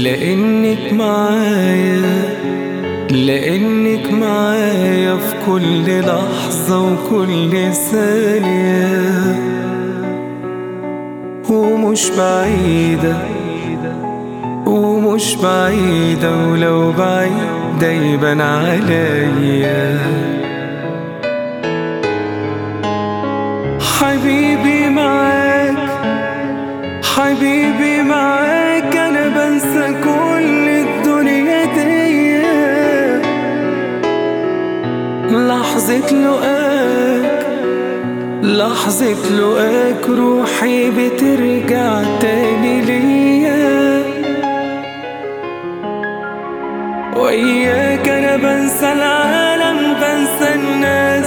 لانك معايا لانك معايا في كل لحظة وكل ثانية ومش بعيدة ومش بعيدة ولو بعيدة يبان عليا حبيبي معاك حبيبي معاك انا بنسى كل الدنيا دي لحظة لقاك لحظة لقاك روحي بترجع تاني ليا وإياك أنا بنسى العالم بنسى الناس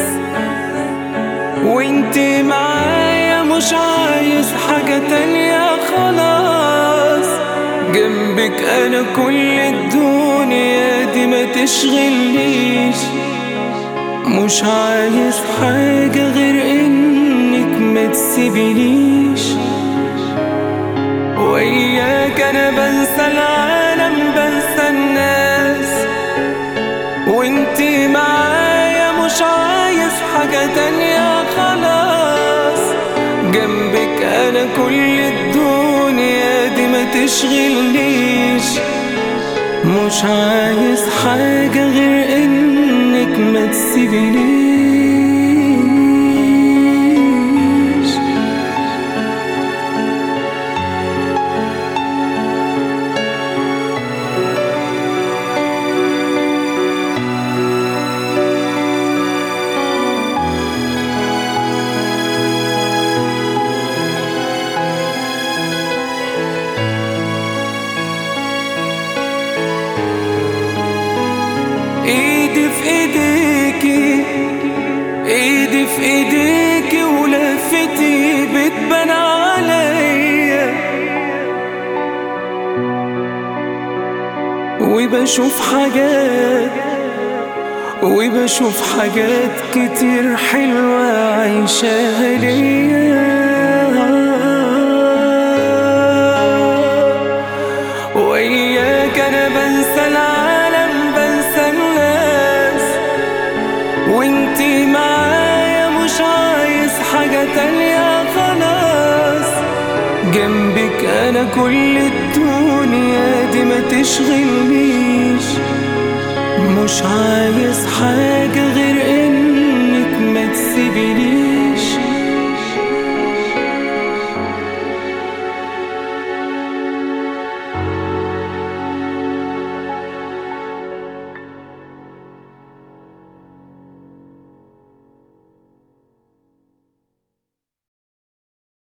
وانتي معايا مش عايز حاجة تانية خلاص جنبك انا كل الدنيا دي ما تشغلنيش مش عايز حاجة غير انك ما تسيبنيش وإياك انا بنسى العالم بنسى الناس وانتي معايا مش عايز حاجة تانية خلاص جنبك انا كل الدنيا دي ما تشغلنيش مش عايز حاجة غير انك ما تسيبنيش ايدي في ايديكي ايدي في ايديكي ولفتي بتبان عليا وبشوف حاجات وبشوف حاجات كتير حلوة عايشاها ليا وإياك أنا بنسى العالم بنسى الناس وانتي معايا مش عايز حاجة تانية خلاص جنبك أنا كل الدنيا دي ما تشغلنيش مش عايز حاجة غير إنك ما تسيبنيش